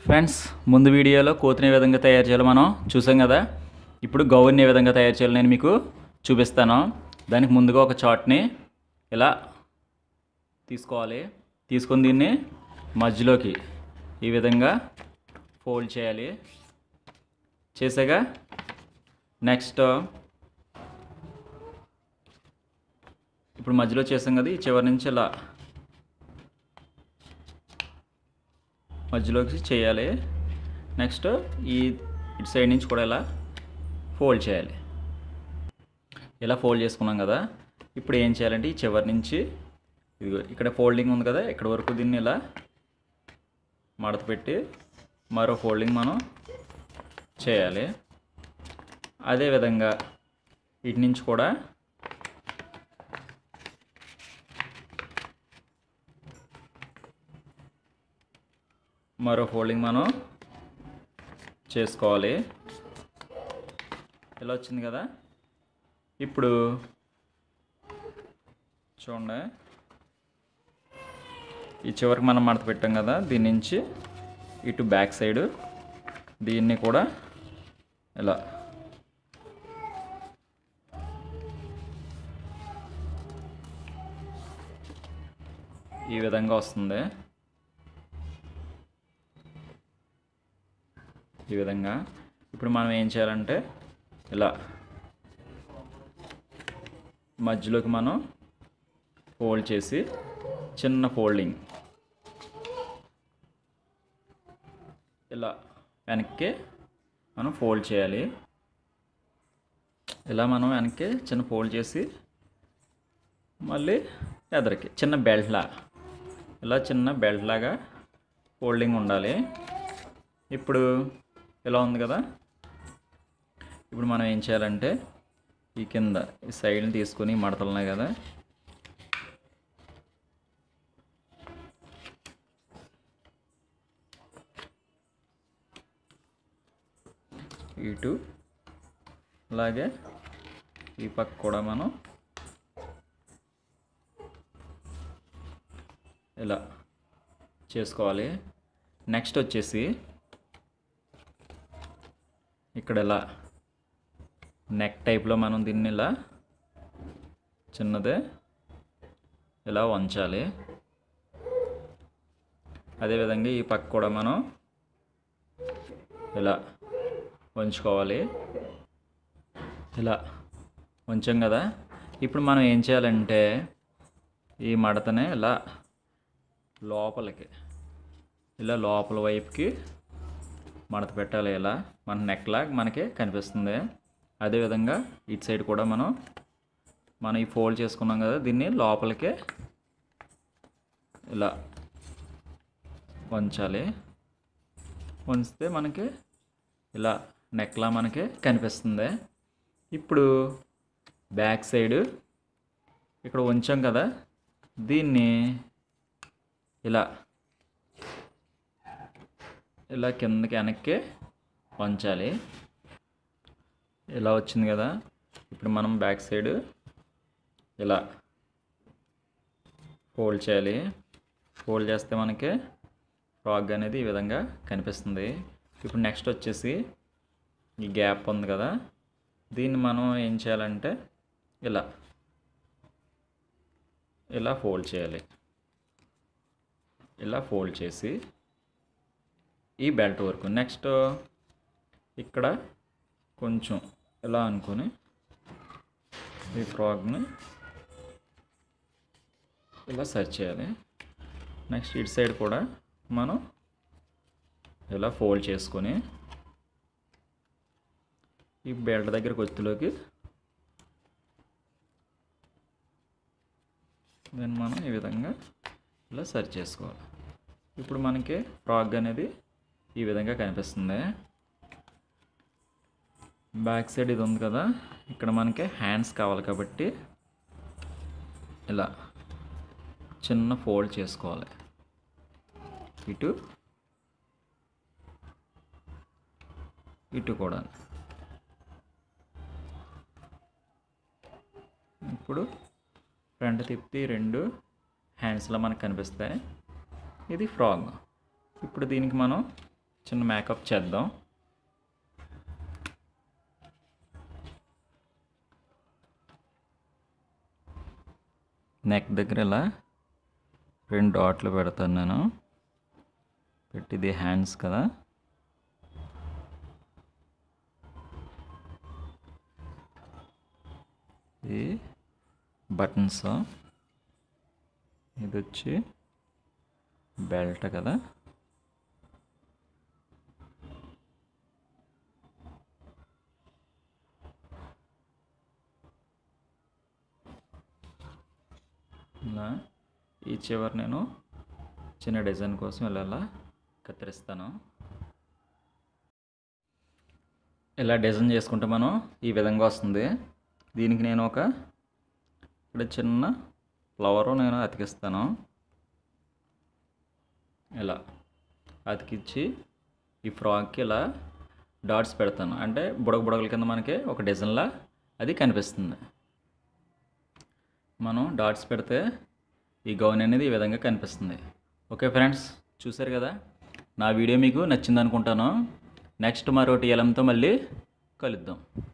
friends ముందు వీడియోలో కోతిని ఏ విధంగా తయారు చేయాలో మనం చూసాం కదా ఇప్పుడు గౌరిని ఏ విధంగా తయారు చేయాలో నేను మీకు చూపిస్తాను దానికి ముందుగా ఒక చార్ట్ని ఇలా తీసుకోవాలి తీసుకొని దీన్ని మధ్యలోకి ఈ విధంగా ఫోల్డ్ చేయాలి చేసాక నెక్స్ట్ ఇప్పుడు మధ్యలో చేసాం కదా ఈ చివరి నుంచి ఇలా మధ్యలోకి చేయాలి నెక్స్ట్ ఈ ఇటు సైడ్ నుంచి కూడా ఇలా ఫోల్డ్ చేయాలి ఇలా ఫోల్డ్ చేసుకున్నాం కదా ఇప్పుడు ఏం చేయాలంటే ఈ చివరి నుంచి ఇదిగో ఇక్కడ ఫోల్డింగ్ ఉంది కదా ఇక్కడ వరకు దీన్ని ఇలా మడత పెట్టి మరో ఫోల్డింగ్ మనం చేయాలి అదేవిధంగా ఇటు నుంచి కూడా మరో ఫోల్డింగ్ మనం చేసుకోవాలి ఇలా వచ్చింది కదా ఇప్పుడు చూడండి ఈ చివరికి మనం మడత పెట్టాం కదా దీని నుంచి ఇటు బ్యాక్ సైడ్ దీన్ని కూడా ఇలా ఈ విధంగా వస్తుంది ఈ విధంగా ఇప్పుడు మనం ఏం చేయాలంటే ఇలా మధ్యలోకి మనం ఫోల్డ్ చేసి చిన్న ఫోల్డింగ్ ఇలా వెనక్కి మనం ఫోల్డ్ చేయాలి ఇలా మనం వెనక్కి చిన్న ఫోల్డ్ చేసి మళ్ళీ ఎదరికి చిన్న బెల్ట్లా ఇలా చిన్న బెల్ట్ లాగా ఫోల్డింగ్ ఉండాలి ఇప్పుడు ఇలా ఉంది కదా ఇప్పుడు మనం ఏం చేయాలంటే ఈ కింద ఈ సైడ్ని తీసుకొని మడతలు ఉన్నాయి కదా ఇటు అలాగే ఈ పక్క కూడా మనం ఇలా చేసుకోవాలి నెక్స్ట్ వచ్చేసి ఇక్కడ ఇలా నెక్ టైప్లో మనం దీన్ని ఇలా చిన్నదే ఇలా వంచాలి అదేవిధంగా ఈ పక్క కూడా మనం ఇలా వంచుకోవాలి ఇలా ఉంచాం కదా ఇప్పుడు మనం ఏం చేయాలంటే ఈ మడతని ఇలా లోపలికి ఇలా లోపల వైపుకి మడత పెట్టాలి ఇలా మన నెక్ లాగా మనకి కనిపిస్తుంది అదేవిధంగా ఇటు సైడ్ కూడా మనం మనం ఈ ఫోల్డ్ చేసుకున్నాం కదా దీన్ని లోపలికి ఇలా వంచాలి వంచితే మనకి ఇలా నెక్లా మనకి కనిపిస్తుంది ఇప్పుడు బ్యాక్ సైడ్ ఇక్కడ ఉంచాం కదా దీన్ని ఇలా ఇలా కిందకి వెనక్కి వంచాలి ఇలా వచ్చింది కదా ఇప్పుడు మనం బ్యాక్ సైడ్ ఇలా ఫోల్డ్ చేయాలి ఫోల్డ్ చేస్తే మనకి ఫ్రాగ్ అనేది ఈ విధంగా కనిపిస్తుంది ఇప్పుడు నెక్స్ట్ వచ్చేసి ఈ గ్యాప్ ఉంది కదా దీన్ని మనం ఏం చేయాలంటే ఇలా ఇలా ఫోల్డ్ చేయాలి ఇలా ఫోల్డ్ చేసి ఈ బెల్ట్ వరకు నెక్స్ట్ ఇక్కడ కొంచెం ఇలా అనుకొని ఈ ఫ్రాగ్ని ఇలా సెర్చ్ చేయాలి నెక్స్ట్ ఇటు సైడ్ కూడా మనం ఇలా ఫోల్డ్ చేసుకొని ఈ బెల్ట్ దగ్గర కొద్దిలోకి దాన్ని మనం ఈ విధంగా ఇలా సెర్చ్ చేసుకోవాలి ఇప్పుడు మనకి ఫ్రాగ్ అనేది ఈ విధంగా కనిపిస్తుంది బ్యాక్ సైడ్ ఇది ఉంది కదా ఇక్కడ మనకి హ్యాండ్స్ కావాలి కాబట్టి ఇలా చిన్న ఫోల్డ్ చేసుకోవాలి ఇటు ఇటు కూడా ఇప్పుడు ఫ్రంట్ తిప్పి రెండు హ్యాండ్స్లో మనకు కనిపిస్తాయి ఇది ఫ్రాగ్ ఇప్పుడు దీనికి మనం చిన్న మేకప్ చేద్దాం నెక్ దగ్గర ఇలా రెండు డాట్లు పెడతాను నేను పెట్టిది హ్యాండ్స్ కదా ఇది బటన్స్ ఇది వచ్చి బెల్ట్ కదా ఇలా ఈ చివరి నేను చిన్న డిజైన్ కోసం ఇలా ఇలా కత్తిరిస్తాను ఇలా డిజైన్ చేసుకుంటే మనం ఈ విధంగా వస్తుంది దీనికి నేను ఒక ఇక్కడ చిన్న ఫ్లవరు నేను అతికిస్తాను ఇలా అతికిచ్చి ఈ ఫ్రాక్కి ఇలా డాట్స్ పెడతాను అంటే బుడగ బుడగల కింద మనకి ఒక డిజైన్లా అది కనిపిస్తుంది మనం డాట్స్ పెడితే ఈ గౌన్ అనేది ఈ విధంగా కనిపిస్తుంది ఓకే ఫ్రెండ్స్ చూసారు కదా నా వీడియో మీకు నచ్చింది అనుకుంటాను నెక్స్ట్ మరోటి ఎలంతో మళ్ళీ కలుద్దాం